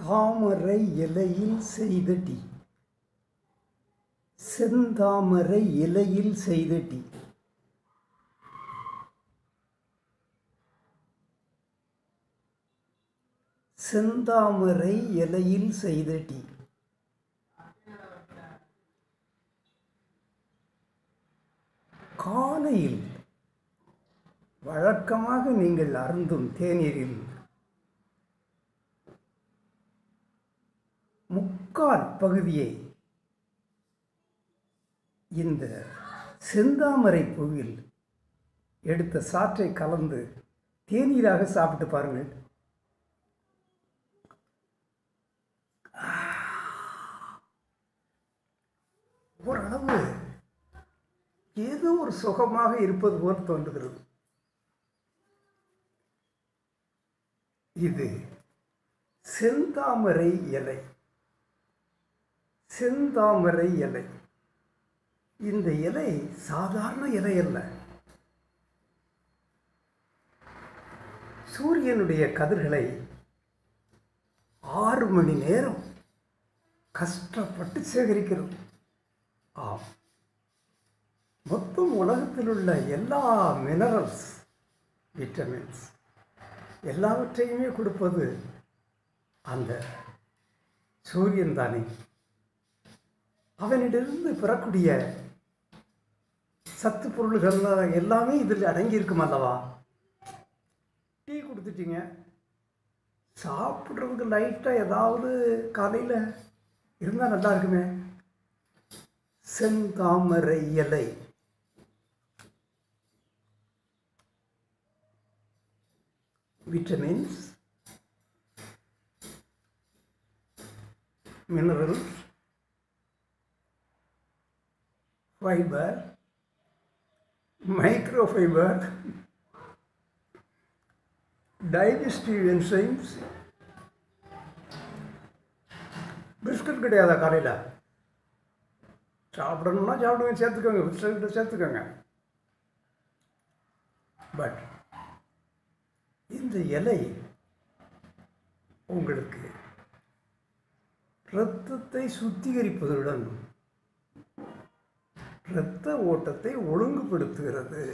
தாமரை இலையில் செய்த டீ செந்தாமரை இலையில் செய்த டீ செந்தாமரை இலையில் செய்த டீ காலையில் வழக்கமாக நீங்கள் அருந்தும் தேநீரில் முக்கால் பகுதியை இந்த செந்தாமரை பூவில் எடுத்த சாற்றை கலந்து தேநீராக சாப்பிட்டு பாருங்கள் ஓரளவு ஏதோ ஒரு சுகமாக இருப்பது போல் தோன்றுகிறது இது செந்தாமரை இலை செந்தாமரை இலை இந்த இலை சாதாரண இலை அல்ல சூரியனுடைய கதிர்களை ஆறு மணி நேரம் கஷ்டப்பட்டு சேகரிக்கிறது ஆம் மொத்தம் உலகத்தில் உள்ள எல்லா மினரல்ஸ் விட்டமின்ஸ் எல்லாவற்றையுமே கொடுப்பது அந்த சூரியன் தானே அவனிடமிருந்து பெறக்கூடிய சத்து பொருள்கள் எல்லாமே இதில் அடங்கியிருக்கும் அல்லவா டீ கொடுத்துட்டீங்க சாப்பிட்றதுக்கு லைட்டாக ஏதாவது காலையில் இருந்தால் நல்லா இருக்குமே செந்தாமரை இலை vitamins, minerals, fiber, microfiber, digestive enzymes. Biscuit கிடையாதா காலையில் சாப்பிடணும்னா சாப்பிடுங்க சேர்த்துக்கோங்க பிஸ்கட் சேர்த்துக்கோங்க பட் இந்த இலை உங்களுக்கு இரத்தத்தை சுத்திகரிப்பதுடன் இரத்த ஓட்டத்தை ஒழுங்குபடுத்துகிறது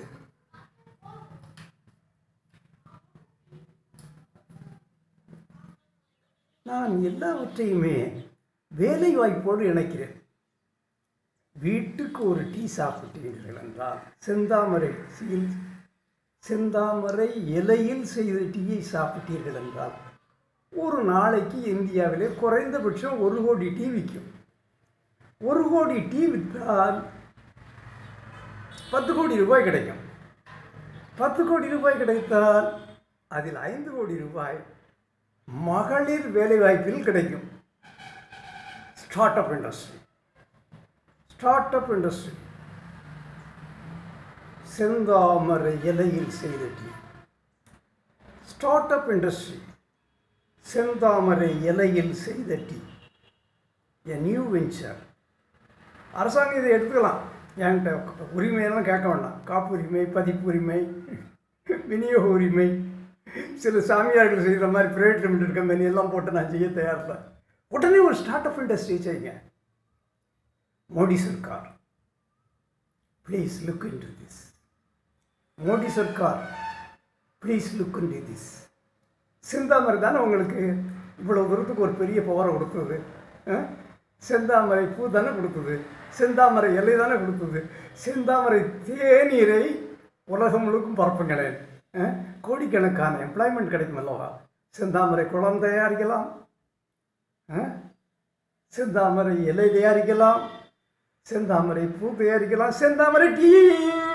நான் எல்லாவற்றையுமே வேலை வாய்ப்போடு இணைக்கிறேன் வீட்டுக்கு ஒரு டீ சாப்பிட்டீர்கள் என்றால் செந்தாமரை சீல் செந்தாமரை இலையில் செய்த டீயை சாப்பிட்டீர்கள் என்றால் ஒரு நாளைக்கு இந்தியாவிலே குறைந்தபட்சம் ஒரு கோடி டீ விற்கும் ஒரு கோடி டீ விற்றால் பத்து கோடி ரூபாய் கிடைக்கும் பத்து கோடி ரூபாய் கிடைத்தால் அதில் ஐந்து கோடி ரூபாய் மகளிர் வேலைவாய்ப்பில் கிடைக்கும் start up industry start up industry செந்தாமரை இலையில் செய்த டீ ஸ்டார்ட் அப் இண்டஸ்ட்ரி செந்தாமரை இலையில் செய்த டீ எ நியூ வெஞ்சர் அரசாங்கம் இதை எடுத்துக்கலாம் என்கிட்ட உரிமையெல்லாம் கேட்க வேண்டாம் காப்புரிமை பதிப்புரிமை விநியோக உரிமை சில சாமியார்கள் செய்கிற மாதிரி ப்ரைவேட் லிமிடெட் கம்பெனி எல்லாம் போட்டு நான் செய்ய தயாரில்லை உடனே ஒரு ஸ்டார்ட் அப் இண்டஸ்ட்ரி செய்யுங்க மோடி சர்க்கார் please look into this Modi சர்க்கார் please look into this செந்தாமரை தானே உங்களுக்கு இவ்வளோ தூரத்துக்கு ஒரு பெரிய பவரை கொடுத்தது ஆ? செந்தாமரை பூ தானே கொடுத்தது செந்தாமரை இலை தானே கொடுத்தது செந்தாமரை தேநீரை உலகம் முழுக்கும் பரப்புங்களேன் ஆ? கோடிக்கணக்கான எம்ப்ளாய்மெண்ட் கிடைக்கும் அல்லவா செந்தாமரை குளம் தயாரிக்கலாம் ஆ? செந்தாமரை இலை தயாரிக்கலாம் செந்தாமரை பூ தயாரிக்கலாம் செந்தாமரை டீ